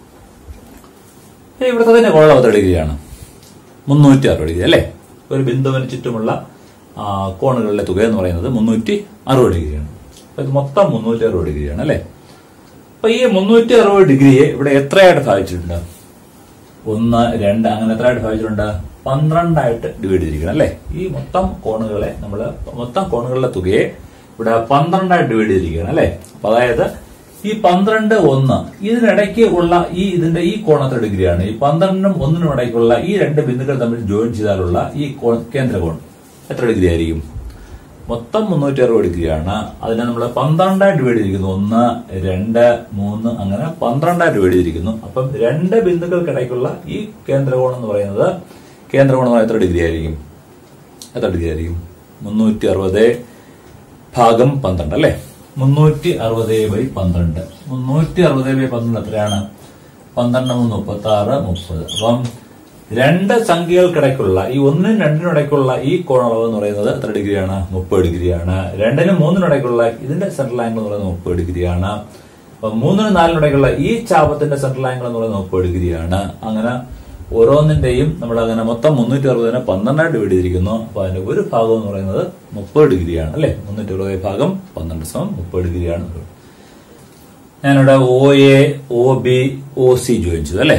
ഇവിടുത്തെ തന്നെ കോളം എത്ര ഡിഗ്രിയാണ് മുന്നൂറ്റി അറുപത് ഡിഗ്രി അല്ലെ ഒരു ബിന്ദുവിന് ചുറ്റുമുള്ള കോണുകളുടെ തുക എന്ന് പറയുന്നത് മുന്നൂറ്റി അറുപത് ഡിഗ്രിയാണ് അപ്പൊ ഇത് മൊത്തം മുന്നൂറ്റി അറുപത് ഡിഗ്രിയാണ് അല്ലെ അപ്പൊ ഈ മുന്നൂറ്റി അറുപത് ഡിഗ്രിയെ ഇവിടെ എത്രയായിട്ട് ഭാഗിച്ചിട്ടുണ്ട് ഒന്ന് രണ്ട് അങ്ങനെ എത്രയായിട്ട് ഭാഗിച്ചിട്ടുണ്ട് പന്ത്രണ്ടായിട്ട് ഡിവൈഡ് ചെയ്തിരിക്കണം അല്ലെ ഈ മൊത്തം കോണുകളെ നമ്മൾ മൊത്തം കോണുകളുടെ തുകയെ ഇവിടെ പന്ത്രണ്ടായിട്ട് ഡിവൈഡ് ചെയ്തിരിക്കുകയാണ് അല്ലെ അപ്പൊ അതായത് ഈ പന്ത്രണ്ട് ഒന്ന് ഇതിനിടയ്ക്ക് ഉള്ള ഈ ഇതിന്റെ ഈ കോൺ എത്ര ഡിഗ്രിയാണ് ഈ പന്ത്രണ്ടിനും ഒന്നിനും ഇടയ്ക്കുള്ള ഈ രണ്ട് ബിന്ദുക്കൾ തമ്മിൽ ജോയിൻ ചെയ്താലുള്ള ഈ കോൺ കേന്ദ്ര കോൺ എത്ര ഡിഗ്രി ആയിരിക്കും മൊത്തം മുന്നൂറ്റി അറുപത് ഡിഗ്രിയാണ് അതിനെ നമ്മൾ പന്ത്രണ്ടായിട്ട് ഡിവൈഡ് ചെയ്തിരിക്കുന്നു ഒന്ന് രണ്ട് മൂന്ന് അങ്ങനെ പന്ത്രണ്ടായിട്ട് ഡിവൈഡ് ചെയ്തിരിക്കുന്നു അപ്പം രണ്ട് ബിന്ദുക്കൾക്കിടയ്ക്കുള്ള ഈ കേന്ദ്രകോണം എന്ന് പറയുന്നത് കേന്ദ്രകോണം എന്ന് പറയുന്നത് എത്ര ഡിഗ്രി ആയിരിക്കും എത്ര ഡിഗ്രി ആയിരിക്കും മുന്നൂറ്റി അറുപത് ഭാഗം പന്ത്രണ്ട് അല്ലെ മുന്നൂറ്റി അറുപത് ബൈ പന്ത്രണ്ട് മുന്നൂറ്റി അറുപത് ബൈ പന്ത്രണ്ട് എത്രയാണ് പന്ത്രണ്ട് മൂന്ന് മുപ്പത്തി ആറ് മുപ്പത് അപ്പം രണ്ട് സംഖ്യകൾക്കിടയ്ക്കുള്ള ഈ ഒന്നിനും രണ്ടിനും ഇടയ്ക്കുള്ള ഈ കോണളവ് എന്ന് പറയുന്നത് എത്ര ഡിഗ്രിയാണ് മുപ്പത് ഡിഗ്രിയാണ് രണ്ടിനും മൂന്നിനും ഇടയ്ക്കുള്ള ഇതിന്റെ സെൻട്രൽ ആംഗിൾ എന്ന് പറയുന്നത് മുപ്പത് ഡിഗ്രിയാണ് അപ്പൊ മൂന്നിനും നാലിനും ഇടയ്ക്കുള്ള ഈ ചാപത്തിന്റെ സെൻട്രൽ ആംഗിൾ എന്ന് പറയുന്നത് മുപ്പത് ഡിഗ്രിയാണ് അങ്ങനെ ഓരോന്നിന്റെയും നമ്മൾ അങ്ങനെ മൊത്തം മുന്നൂറ്റി അറുപതിനെ പന്ത്രണ്ടായിട്ട് ഡിവൈഡ് ചെയ്തിരിക്കുന്നു അപ്പൊ അതിന്റെ ഒരു ഭാഗം എന്ന് പറയുന്നത് മുപ്പത് ഡിഗ്രിയാണ് അല്ലെ മുന്നൂറ്റി അറുപത് ഭാഗം പന്ത്രണ്ട് സമം മുപ്പത് ഡിഗ്രിയാണ് ഞാനിവിടെ O A O B O C join ചെയ്തു അല്ലെ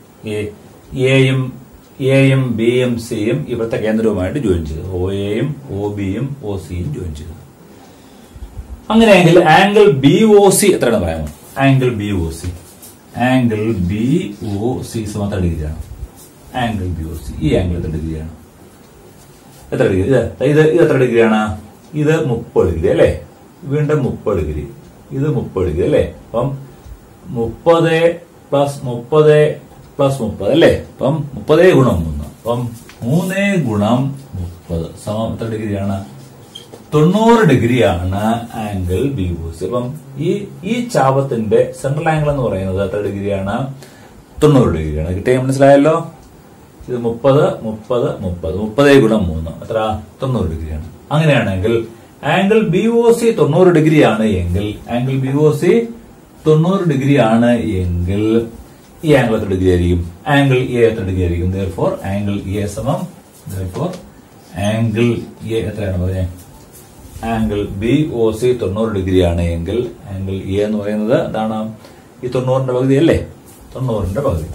എയും എയും ബിയും സിയും ഇവിടുത്തെ കേന്ദ്രവുമായിട്ട് ജോയിൻ ചെയ്തു ഒ എയും ഒ ബിയും ഒ സിയും ജോയിൻ ചെയ്തു അങ്ങനെയെങ്കിൽ ആംഗിൾ ബി ഒ സി എത്രയാണ് പറയാമോ angle B O C angle B O C സമം എത്ര ഡിഗ്രിയാണ് ആംഗിൾ ബി ഒ സി ഈ ആംഗിൾ എത്ര ഡിഗ്രിയാണ് എത്ര ഡിഗ്രി ഇത് ഇത് ഇത് എത്ര ഡിഗ്രിയാണ് ഇത് മുപ്പത് ഡിഗ്രി അല്ലേ വീണ്ടും മുപ്പത് ഡിഗ്രി ഇത് മുപ്പത് ഡിഗ്രി അല്ലേ അപ്പം മുപ്പത് പ്ലസ് മുപ്പത് പ്ലസ് മുപ്പത് അല്ലേ അപ്പം മുപ്പതേ ഗുണം മൂന്ന് അപ്പം മൂന്നേ ഗുണം മുപ്പത് സമം എത്ര ഡിഗ്രിയാണ് തൊണ്ണൂറ് ഡിഗ്രിയാണ് ആംഗിൾ ബി ഒ സി അപ്പം ഈ ഈ ചാപത്തിന്റെ സെൻട്രൽ ആംഗിൾ എന്ന് പറയുന്നത് എത്ര ഡിഗ്രിയാണ് തൊണ്ണൂറ് ഡിഗ്രിയാണ് കിട്ടിയ മനസ്സിലായല്ലോ ഇത് മുപ്പത് മുപ്പത് മുപ്പത് മുപ്പതേ ഗുണം മൂന്ന് എത്ര തൊണ്ണൂറ് ഡിഗ്രിയാണ് അങ്ങനെയാണെങ്കിൽ ആംഗിൾ ബി ഒ സി തൊണ്ണൂറ് ഡിഗ്രിയാണ് എങ്കിൽ ആംഗിൾ ബി ഒ സി തൊണ്ണൂറ് ഡിഗ്രിയാണ് എങ്കിൽ ഈ ആംഗിൾ എത്ര ഡിഗ്രി ആയിരിക്കും ആംഗിൾ എ എത്ര ഡിഗ്രി ആയിരിക്കും ഫോർ ആംഗിൾ എ സമം ഫോർ ആംഗിൾ എ എത്രയാണ് പറഞ്ഞത് ആംഗിൾ ബി ഒ സി തൊണ്ണൂറ് ഡിഗ്രിയാണ് എങ്കിൽ ആംഗിൾ എ എന്ന് പറയുന്നത് എന്താണ് ഈ തൊണ്ണൂറിന്റെ പകുതി അല്ലേ തൊണ്ണൂറിന്റെ പകുതി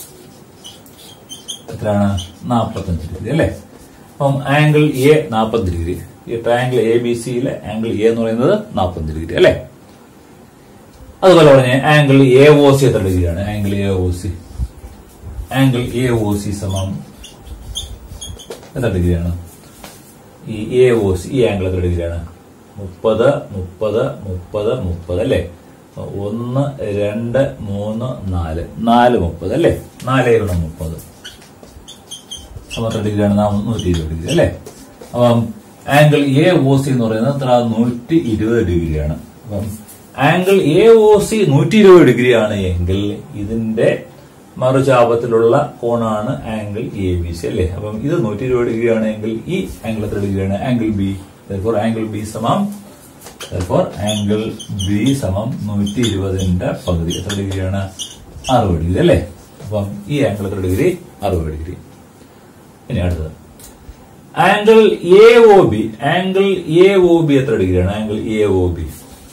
എത്രയാണ് നാൽപ്പത്തഞ്ച് ഡിഗ്രി അല്ലേ അപ്പം ആംഗിൾ എ നാൽപ്പത് ഡിഗ്രി ഈ ട്രയാംഗിൾ എ ബി സിയിലെ ആംഗിൾ എ എന്ന് പറയുന്നത് നാൽപ്പത്തഞ്ച് ഡിഗ്രി അല്ലേ അതുപോലെ പറഞ്ഞ ആംഗിൾ എ ഒ സി എത്ര ഡിഗ്രിയാണ് angle A O C angle A O C സമം എത്ര ഡിഗ്രിയാണ് ഈ എ ഒ സി ഈ ആംഗിൾ എത്ര ഡിഗ്രിയാണ് മുപ്പത് മുപ്പത് മുപ്പത് മുപ്പത് അല്ലേ ഒന്ന് രണ്ട് മൂന്ന് നാല് നാല് മുപ്പത് അല്ലേ നാല് ഗുണം മുപ്പത് അപ്പം എത്ര ഡിഗ്രിയാണ് നൂറ്റി ഇരുപത് ഡിഗ്രി അല്ലേ അപ്പം ആംഗിൾ എ ഒ സി എന്ന് പറയുന്നത് എത്ര നൂറ്റി ഇരുപത് ഡിഗ്രിയാണ് അപ്പം ആംഗിൾ എ ഒ സി നൂറ്റി ഇരുപത് ഡിഗ്രിയാണ് എങ്കിൽ ഇതിന്റെ മറുചാപത്തിലുള്ള കോണാണ് ആംഗിൾ എ ബി സി അല്ലേ അപ്പം ഇത് നൂറ്റി ഇരുപത് ഡിഗ്രി ആണെങ്കിൽ ഈ ആംഗിൾ എത്ര ഡിഗ്രിയാണ് angle B for angle B സമം ഫോർ ആംഗിൾ ബി സമം നൂറ്റി ഇരുപതിന്റെ പകുതി എത്ര ഡിഗ്രിയാണ് അറുപത് ഡിഗ്രി അല്ലേ അപ്പം ഈ ആംഗിൾ എത്ര ഡിഗ്രി അറുപത് ഡിഗ്രി ഇനി അടുത്തത് angle A O B angle A O B എത്ര ഡിഗ്രിയാണ് angle A O B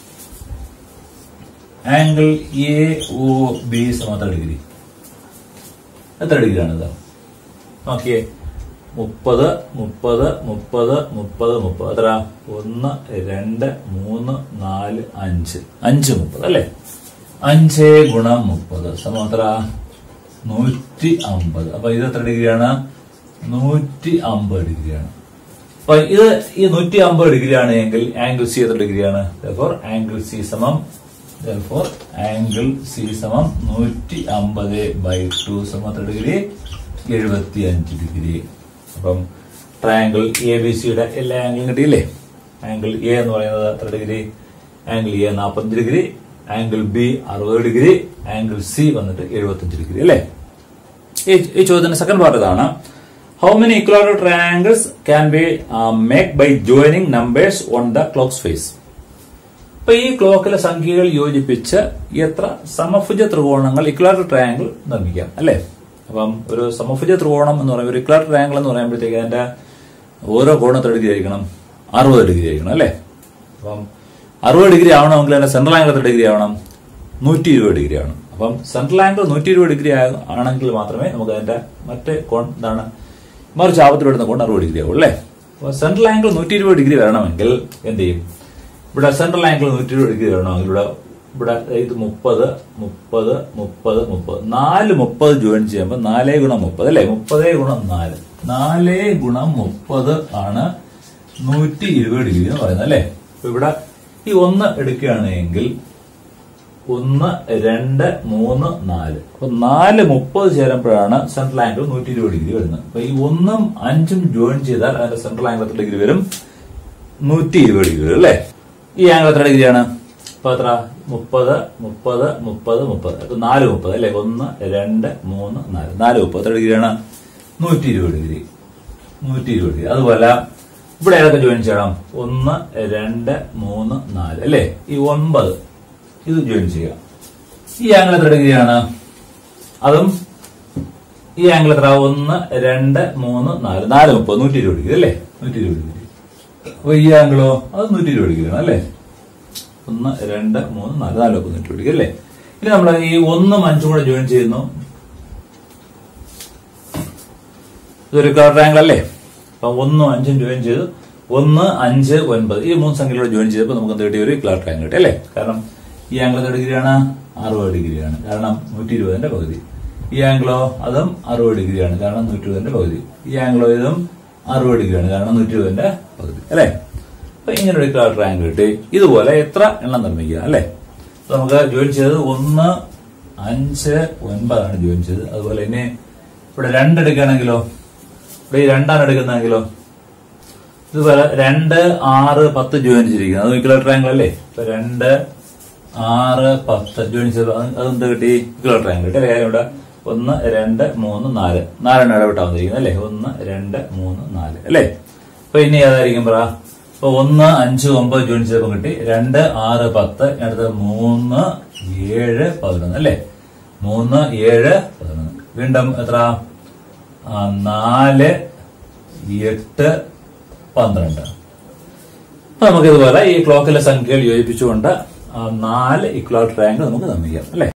angle A O B സമം എത്ര ഡിഗ്രി എത്ര ഡിഗ്രിയാണ് ഇത് നോക്കിയേ മുപ്പത് മുപ്പത് മുപ്പത് മുപ്പത് മുപ്പത് എത്ര ഒന്ന് രണ്ട് മൂന്ന് നാല് അഞ്ച് അഞ്ച് മുപ്പത് അല്ലേ അഞ്ച് ഗുണം മുപ്പത് സമം എത്ര നൂറ്റി അമ്പത് അപ്പൊ ഇത് എത്ര ഡിഗ്രിയാണ് നൂറ്റി അമ്പത് ഡിഗ്രിയാണ് അപ്പൊ ഇത് ഈ നൂറ്റി അമ്പത് ഡിഗ്രിയാണ് എങ്കിൽ ആംഗിൾ സി എത്ര ഡിഗ്രിയാണ് ഫോർ ആംഗിൾ സി സമം ഫോർ ആംഗിൾ സി സമം നൂറ്റി അമ്പത് ബൈ ടു സമം എത്ര ഡിഗ്രി എഴുപത്തി അഞ്ച് ഡിഗ്രി അപ്പം ട്രയാങ്കിൾ എ ബി സിയുടെ എല്ലാ ആംഗിളും കിട്ടിയില്ലേ ആംഗിൾ എ എന്ന് പറയുന്നത് എത്ര ഡിഗ്രി ആംഗിൾ എ നാൽപ്പത്തഞ്ച് ഡിഗ്രി ആംഗിൾ ബി അറുപത് ഡിഗ്രി ആംഗിൾ സി വന്നിട്ട് എഴുപത്തഞ്ച് ഡിഗ്രി അല്ലേ ഈ ഈ ചോദ്യത്തിന്റെ സെക്കൻഡ് പാർട്ട് ഇതാണ് how many equilateral triangles can be make by joining numbers on the clocks face അപ്പൊ ഈ ക്ലോക്കിലെ സംഖ്യകൾ യോജിപ്പിച്ച് എത്ര സമഭുജ ത്രികോണങ്ങൾ ഇക്വലാറ്റർ ട്രയാങ്കിൾ നിർമ്മിക്കാം അല്ലേ അപ്പം ഒരു സമഭുജ ത്രികോണം എന്ന് പറയുമ്പോൾ ഒരു ഇക്വലാറ്റർ ട്രയാങ്കിൾ എന്ന് പറയുമ്പോഴത്തേക്ക് അതിന്റെ ഓരോ കോണം എത്ര ഡിഗ്രി ആയിരിക്കണം അറുപത് ഡിഗ്രി ആയിരിക്കണം അല്ലേ അപ്പം അറുപത് ഡിഗ്രി ആവണമെങ്കിൽ അതിന്റെ സെൻട്രൽ ആംഗിൾ എത്ര ഡിഗ്രി ആവണം നൂറ്റി ഇരുപത് ഡിഗ്രി ആവണം അപ്പം സെൻട്രൽ ആംഗിൾ നൂറ്റി ഇരുപത് ഡിഗ്രി ആണെങ്കിൽ മാത്രമേ നമുക്ക് അതിന്റെ മറ്റേ കോൺ എന്താണ് മറിച്ച് ആപത്തിലിടുന്ന കോൺ അറുപത് ഡിഗ്രി ആവും അല്ലേ അപ്പൊ സെൻട്രൽ ആംഗിൾ നൂറ്റി ഇരുപത് ഡിഗ്രി വരണമെങ്കിൽ എന്ത് ചെയ്യും ഇവിടെ സെൻട്രൽ ആംഗിൾ നൂറ്റി ഇരുപത് ഡിഗ്രി വരണമെങ്കിൽ ഇവിടെ ഇവിടെ ഇത് മുപ്പത് മുപ്പത് മുപ്പത് മുപ്പത് നാല് മുപ്പത് ജോയിൻ ചെയ്യുമ്പോൾ നാലേ ഗുണം മുപ്പത് അല്ലെ മുപ്പതേ ഗുണം നാല് നാലേ ഗുണം മുപ്പത് ആണ് നൂറ്റി ഇരുപത് ഡിഗ്രി എന്ന് പറയുന്നത് അല്ലെ അപ്പൊ ഇവിടെ ഈ ഒന്ന് എടുക്കുകയാണെങ്കിൽ ഒന്ന് രണ്ട് മൂന്ന് നാല് അപ്പൊ നാല് മുപ്പത് ചേരുമ്പോഴാണ് സെൻട്രൽ ആംഗിൾ നൂറ്റി ഇരുപത് ഡിഗ്രി വരുന്നത് അപ്പൊ ഈ ഒന്നും അഞ്ചും ജോയിൻ ചെയ്താൽ അതിന്റെ സെൻട്രൽ ആംഗിൾ എത്ര ഡിഗ്രി വരും നൂറ്റി ഇരുപത് ഡിഗ്രി വരും അല്ലേ ഈ ആംഗിൾ എത്ര ഡിഗ്രിയാണ് അപ്പൊ എത്ര മുപ്പത് മുപ്പത് മുപ്പത് മുപ്പത് അപ്പൊ നാല് മുപ്പത് അല്ലെ ഒന്ന് രണ്ട് മൂന്ന് നാല് നാല് മുപ്പത് എത്ര ഡിഗ്രിയാണ് നൂറ്റി ഇരുപത് ഡിഗ്രി നൂറ്റി ഇരുപത് ഡിഗ്രി അതുപോലെ ഇവിടെ ഏതൊക്കെ ജോയിൻ ചെയ്യണം ഒന്ന് രണ്ട് മൂന്ന് നാല് അല്ലേ ഈ ഒൻപത് ഇത് ജോയിൻ ചെയ്യുക ഈ ആംഗിൾ എത്ര ഡിഗ്രിയാണ് അതും ഈ ആംഗിൾ എത്ര ഒന്ന് രണ്ട് മൂന്ന് നാല് നാല് മുപ്പത് നൂറ്റി ഇരുപത് ഡിഗ്രി അല്ലേ നൂറ്റി ഇരുപത് ഡിഗ്രി അപ്പൊ ഈ ആംഗിളോ അത് നൂറ്റി ഇരുപത് ഡിഗ്രിയാണ് അല്ലേ ഒന്ന് രണ്ട് മൂന്ന് നാല് നാല് മുപ്പത് നൂറ്റി ഇരുപത് ഡിഗ്രി അല്ലേ ഇനി നമ്മൾ ഈ ഒന്നും അഞ്ചും കൂടെ ജോയിൻ ചെയ്യുന്നു ഇതൊരു ക്വാഡ്രാങ്കിൾ അല്ലേ അപ്പൊ ഒന്നും അഞ്ചും ജോയിൻ ചെയ്തു ഒന്ന് അഞ്ച് ഒൻപത് ഈ മൂന്ന് സംഖ്യകളോട് ജോയിൻ ചെയ്തപ്പോൾ നമുക്ക് എന്ത് കിട്ടിയ ഒരു ക്ലാർ ട്രയാങ്കിൾ കിട്ടി അല്ലേ കാരണം ഈ ആംഗിൾ എത്ര ഡിഗ്രിയാണ് അറുപത് ഡിഗ്രിയാണ് കാരണം നൂറ്റി ഇരുപതിന്റെ പകുതി ഈ ആംഗിളോ അതും അറുപത് ഡിഗ്രിയാണ് കാരണം നൂറ്റി ഇരുപതിന്റെ പകുതി ഈ ആംഗിളോ ഇതും അറുപത് ഡിഗ്രിയാണ് കാരണം നൂറ്റി ഇരുപതിന്റെ പകുതി അല്ലേ അപ്പൊ ഇങ്ങനെ ഒരു ക്ലാർ ട്രയാങ്കിൾ കിട്ടി ഇതുപോലെ എത്ര എണ്ണം നിർമ്മിക്കുക അല്ലേ അപ്പൊ നമുക്ക് ജോയിൻ ചെയ്തത് ഒന്ന് അഞ്ച് ഒൻപതാണ് ജോയിൻ ചെയ്തത് അതുപോലെ ഇനി ഇവിടെ രണ്ടെടുക്കുകയാണെങ്കിലോ ഇവിടെ ഈ രണ്ടാണ് എടുക്കുന്നതെങ്കിലോ ഇതുപോലെ രണ്ട് ആറ് പത്ത് ജോയിൻ ചെയ്തിരിക്കുന്നത് അത് ഇക്വലർ ട്രയാങ്കിൾ അല്ലേ ഇപ്പൊ രണ്ട് ആറ് പത്ത് ജോയിൻ ചെയ്ത് അത് അതെന്ത് കിട്ടി ഇക്വലർ ട്രയാങ്കിൾ കിട്ടി അല്ലേ ഇവിടെ ഒന്ന് രണ്ട് മൂന്ന് നാല് നാലെണ്ണം ഇടപെട്ടാ വന്നിരിക്കുന്നത് അല്ലേ ഒന്ന് രണ്ട് മൂന്ന് നാല് അല്ലേ അപ്പൊ ഇനി ഏതായിരിക്കും പറ അപ്പൊ ഒന്ന് അഞ്ച് ഒമ്പത് ജോയിൻ ചെയ്തപ്പോൾ കിട്ടി രണ്ട് ആറ് പത്ത് അടുത്ത മൂന്ന് ഏഴ് പതിനൊന്ന് അല്ലേ മൂന്ന് ഏഴ് പതിനൊന്ന് വീണ്ടും എത്ര ആ, നാല് എട്ട് പന്ത്രണ്ട് അപ്പൊ നമുക്ക് ഇതുപോലെ ഈ ക്ലോക്കിലെ സംഖ്യകൾ യോജിപ്പിച്ചുകൊണ്ട് ആ നാല് ഇക്വൽ ട്രയാങ്കിൾ നമുക്ക് നിർമ്മിക്കാം അല്ലെ